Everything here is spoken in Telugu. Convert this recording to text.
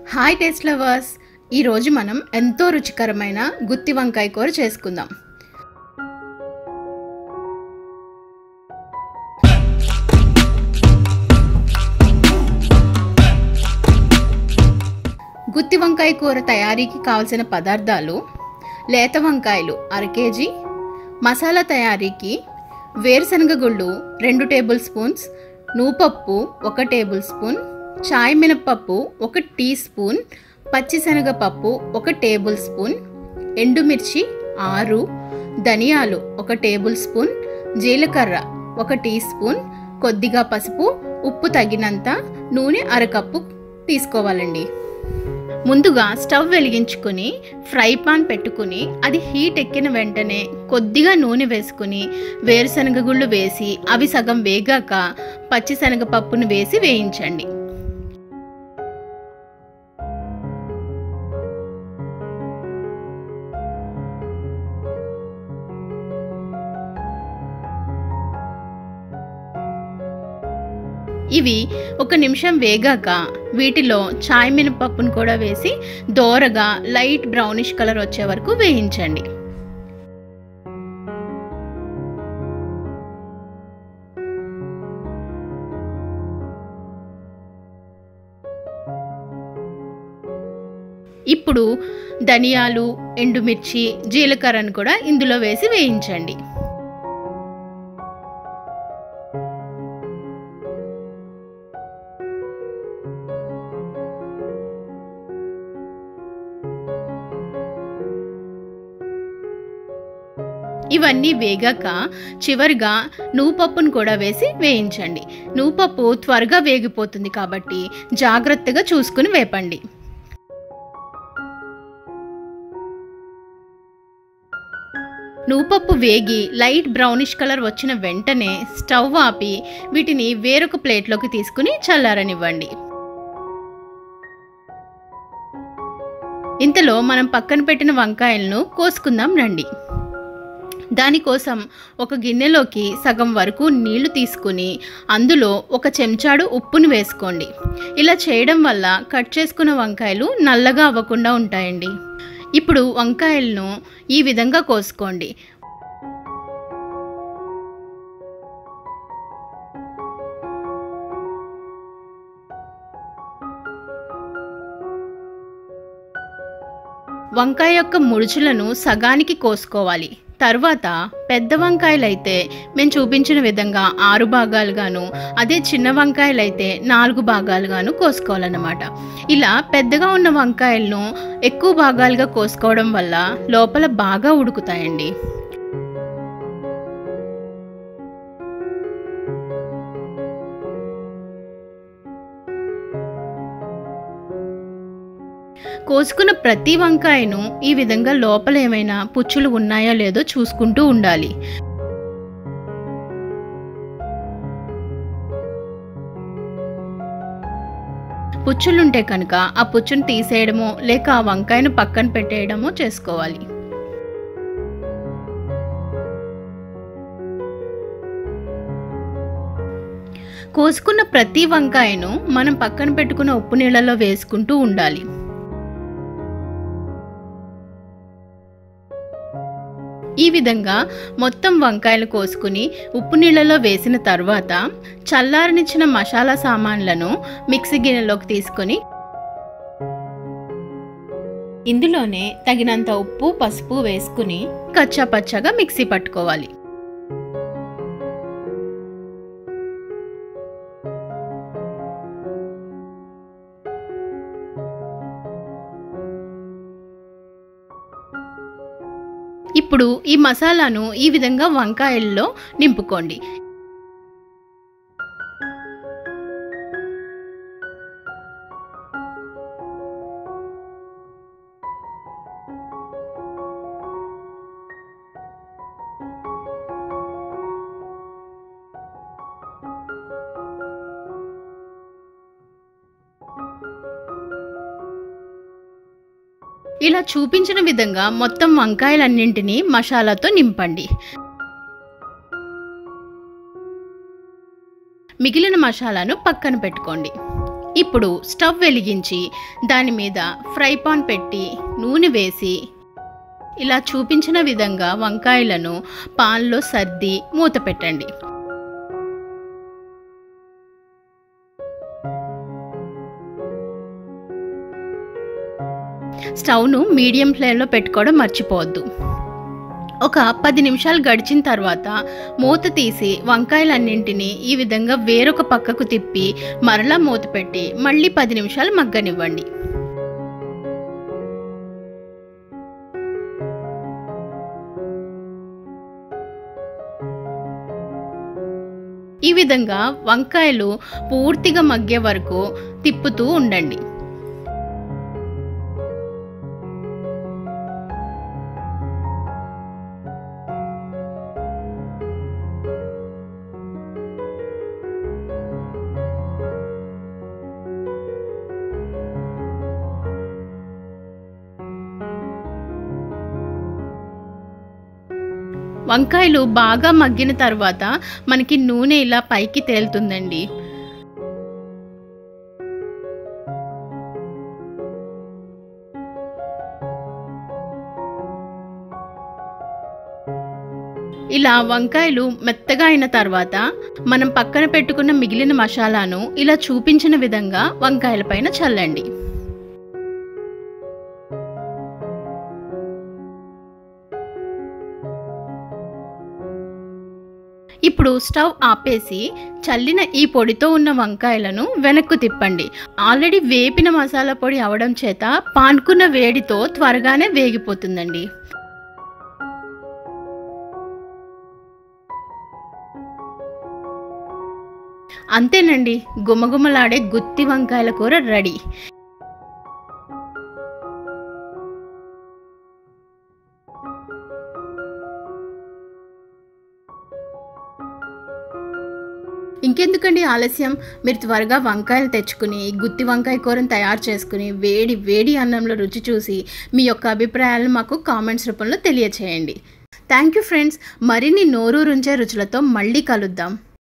హాయ్ టేస్ట్ లవర్స్ ఈరోజు మనం ఎంతో రుచికరమైన గుత్తి వంకాయ కూర చేసుకుందాం గుత్తి వంకాయ కూర తయారీకి కావలసిన పదార్థాలు లేత వంకాయలు అర కేజీ మసాలా తయారీకి వేరుశనగ గుళ్ళు రెండు టేబుల్ స్పూన్స్ నూపప్పు ఒక టేబుల్ స్పూన్ చాయ్ మినపప్పు ఒక టీ స్పూన్ పచ్చిశనగపప్పు ఒక టేబుల్ స్పూన్ ఎండుమిర్చి ఆరు ధనియాలు ఒక టేబుల్ స్పూన్ జీలకర్ర ఒక టీ స్పూన్ కొద్దిగా పసుపు ఉప్పు తగినంత నూనె అరకప్పు తీసుకోవాలండి ముందుగా స్టవ్ వెలిగించుకుని ఫ్రై పాన్ పెట్టుకుని అది హీట్ ఎక్కిన వెంటనే కొద్దిగా నూనె వేసుకుని వేరుశనగ గుళ్ళు వేసి అవి సగం వేగాక పచ్చిశనగ పప్పును వేసి వేయించండి ఇవి ఒక నిమిషం వేగాక వీటిలో చాయ్ మినపప్పును కూడా వేసి దోరగా లైట్ బ్రౌనిష్ కలర్ వచ్చే వరకు వేయించండి ఇప్పుడు ధనియాలు ఎండుమిర్చి జీలకర్రను కూడా ఇందులో వేసి వేయించండి ఇవన్నీ వేగాక చివరిగా నువ్వుపప్పును కూడా వేసి వేయించండి నువ్వుపప్పు త్వరగా వేగిపోతుంది కాబట్టి జాగ్రత్తగా చూసుకుని వేపండి నువ్వుపప్పు వేగి లైట్ బ్రౌనిష్ కలర్ వచ్చిన వెంటనే స్టవ్ ఆపి వీటిని వేరొక ప్లేట్లోకి తీసుకుని చల్లారనివ్వండి ఇంతలో మనం పక్కన పెట్టిన వంకాయలను కోసుకుందాం రండి దానికోసం ఒక గిన్నెలోకి సగం వరకు నీళ్లు తీసుకుని అందులో ఒక చెంచాడు ఉప్పుని వేసుకోండి ఇలా చేయడం వల్ల కట్ చేసుకున్న వంకాయలు నల్లగా అవ్వకుండా ఉంటాయండి ఇప్పుడు వంకాయలను ఈ విధంగా కోసుకోండి వంకాయ యొక్క ముడుచులను సగానికి కోసుకోవాలి తర్వాత పెద్ద వంకాయలైతే మేము చూపించిన విధంగా ఆరు భాగాలుగాను అదే చిన్న వంకాయలైతే నాలుగు భాగాలుగాను కోసుకోవాలన్నమాట ఇలా పెద్దగా ఉన్న వంకాయలను ఎక్కువ భాగాలుగా కోసుకోవడం వల్ల లోపల బాగా ఉడుకుతాయండి కోసుకున్న ప్రతి వంకాయను ఈ విధంగా లోపల ఏమైనా పుచ్చులు ఉన్నాయో లేదో చూసుకుంటూ ఉండాలి పుచ్చులుంటే కనుక ఆ పుచ్చును తీసేయడమో లేక ఆ వంకాయను పక్కన పెట్టేయడమో చేసుకోవాలి కోసుకున్న ప్రతి వంకాయను మనం పక్కన పెట్టుకున్న ఉప్పు నీళ్ళలో వేసుకుంటూ ఉండాలి ఈ విధంగా మొత్తం వంకాయలు కోసుకుని ఉప్పు నీళ్ళలో వేసిన తర్వాత చల్లారనిచ్చిన మసాలా సామాన్లను మిక్సీ గిన్నెలోకి తీసుకొని ఇందులోనే తగినంత ఉప్పు పసుపు వేసుకుని కచ్చా పచ్చగా మిక్సీ పట్టుకోవాలి ఇప్పుడు ఈ మసాలాను ఈ విధంగా వంకాయల్లో నింపుకోండి ఇలా చూపించిన విధంగా మొత్తం వంకాయలన్నింటినీ మసాలాతో నింపండి మిగిలిన మసాలాను పక్కన పెట్టుకోండి ఇప్పుడు స్టవ్ వెలిగించి దాని మీద ఫ్రై పాన్ పెట్టి నూనె వేసి ఇలా చూపించిన విధంగా వంకాయలను పాన్లో సర్ది మూత పెట్టండి స్టవ్ను మీడియం ఫ్లేమ్లో పెట్టుకోవడం మర్చిపోవద్దు ఒక పది నిమిషాలు గడిచిన తర్వాత మూత తీసి వంకాయలన్నింటినీ ఈ విధంగా వేరొక పక్కకు తిప్పి మరలా మూత పెట్టి మళ్ళీ పది నిమిషాలు మగ్గనివ్వండి ఈ విధంగా వంకాయలు పూర్తిగా మగ్గే వరకు తిప్పుతూ ఉండండి వంకాయలు బాగా మగ్గిన తర్వాత మనకి నూనె ఇలా పైకి తేలుతుందండి ఇలా వంకాయలు మెత్తగా అయిన తర్వాత మనం పక్కన పెట్టుకున్న మిగిలిన మసాలాను ఇలా చూపించిన విధంగా వంకాయల పైన చల్లండి ఇప్పుడు స్టవ్ ఆపేసి చల్లిన ఈ పొడితో ఉన్న వంకాయలను వెనక్కు తిప్పండి ఆల్రెడీ వేపిన మసాలా పొడి అవడం చేత పానుకున్న వేడితో త్వరగానే వేగిపోతుందండి అంతేనండి గుమగుమలాడే గుత్తి వంకాయల కూర రెడీ ఇంకెందుకండి ఆలస్యం మీరు త్వరగా వంకాయలు తెచ్చుకుని గుత్తి వంకాయ కూరను తయారు చేసుకుని వేడి వేడి అన్నంలో రుచి చూసి మీ యొక్క అభిప్రాయాలను మాకు కామెంట్స్ రూపంలో తెలియచేయండి థ్యాంక్ యూ ఫ్రెండ్స్ మరిన్ని నోరూరుంచే రుచులతో మళ్ళీ కలుద్దాం